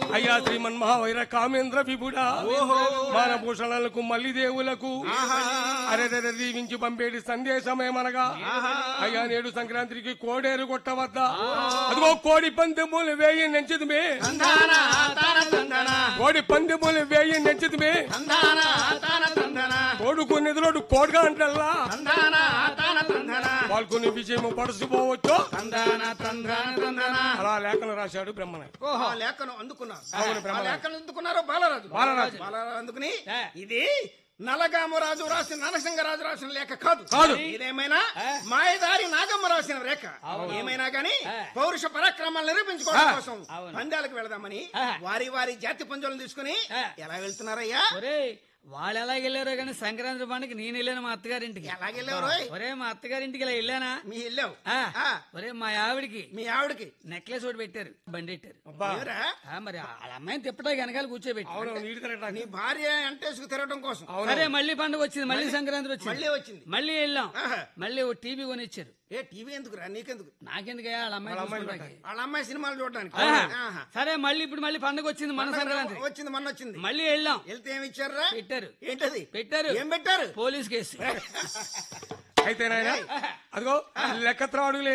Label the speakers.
Speaker 1: అయ్యా శ్రీమన్ మహావైర కామేంద్ర విభుడా మానభూషణలకు మల్లి దేవులకు అరే రే దీవించి పంపేటి సందేశమేమనగా అయ్యా నేడు సంక్రాంతికి కోడేరు కొట్టవద్దా అదిగో కోడి పందెములు వేయి నెంచిదిమే
Speaker 2: తందాన తాన తందన
Speaker 1: కోడి పందెములు వేయి నెంచిదిమే
Speaker 2: తందాన తాన తందన
Speaker 1: కోడుకు నిధులోడు కోడుగా అంటల్లా
Speaker 2: తందాన తాన తందన
Speaker 1: పాల్గొని విజయము పడుచుకోవచ్చు
Speaker 2: తందాన తందాన తందన
Speaker 1: అలా లేఖను రాశాడు బ్రహ్మణ
Speaker 2: ఓహో లేఖను అందుకున్నారు
Speaker 1: అవును,
Speaker 2: ఆ
Speaker 1: బ్రహ్మరాజు.
Speaker 2: లేఖను అందుకున్నారు బాలరాజు
Speaker 1: బాలరాజు.
Speaker 2: బాలరాజు అందుకుని
Speaker 3: ఏ.
Speaker 2: ఇది నలగామరాజు రాసిన నరసింగరాజు రాసిన లేఖ కాదు
Speaker 1: కాదు.
Speaker 2: ఇదేమైనా మాయదారి నాగమ్మ రాసిన రేఖ ఏమైనా గాని పౌరుష పరాక్రమాలు నిరూపించుకోవడం కోసం పందాలకు వెళదామని వారి వారి జాతి పంజులను తీసుకుని ఎలా వెళ్తున్నారయ్యా
Speaker 3: ఒరే వాళ్ళు ఎలా వెళ్ళారో కానీ సంక్రాంతి పండుగ నేను వెళ్ళాను మా అత్తగారింటికి
Speaker 2: ఎలాగెళ్ళారు
Speaker 3: ఒరే మా అత్తగారింటికి ఇలా వెళ్ళానా
Speaker 2: మీ వెళ్ళావు
Speaker 3: ఆ,
Speaker 2: ఆ,
Speaker 3: ఒరే మా ఆవిడికి
Speaker 2: మీ ఆవిడకి
Speaker 3: నెక్లెస్ ఒకటి పెట్టారు బండి పెట్టారు
Speaker 2: ఎవరా?
Speaker 3: ఆ, మరి వాళ్ళ అమ్మాయిని తిప్పడానికి వెనకాల కూర్చోబెట్టి
Speaker 1: అవును నీటి
Speaker 2: నీ
Speaker 1: తిరగటానికి
Speaker 2: భార్య అంటేసుకు తిరగడం కోసం
Speaker 3: సరే మళ్ళీ పండుగ వచ్చింది మళ్ళీ సంక్రాంతి వచ్చింది
Speaker 2: మళ్ళీ వచ్చింది
Speaker 3: మళ్ళీ వెళ్ళాం
Speaker 2: ఆహా.
Speaker 3: మళ్ళీ ఓ టీవీ కొనిచ్చారు
Speaker 2: ఏ టీవీ ఎందుకురా నీకెందుకు
Speaker 3: నాకెందుకయ్యా వాళ్ళ అమ్మాయి చూసుకోవడానికి.
Speaker 2: వాళ్ళ అమ్మాయి సినిమాలు చూడడానికి
Speaker 3: ఆహా.
Speaker 2: ఆహా.
Speaker 3: సరే మళ్ళీ ఇప్పుడు మళ్ళీ పండుగ వచ్చింది మన సంక్రాంతి
Speaker 2: వచ్చింది మొన్న వచ్చింది
Speaker 3: మళ్ళీ వెళ్ళాం
Speaker 2: వెళ్తే ఏమి ఇచ్చారా
Speaker 3: పెట్టారు
Speaker 2: ఏంటది
Speaker 3: పెట్టారు
Speaker 2: ఏం పెట్టారు
Speaker 3: పోలీస్ కేసు
Speaker 1: అయితే నాయన అదిగో లెక్క త్రాడు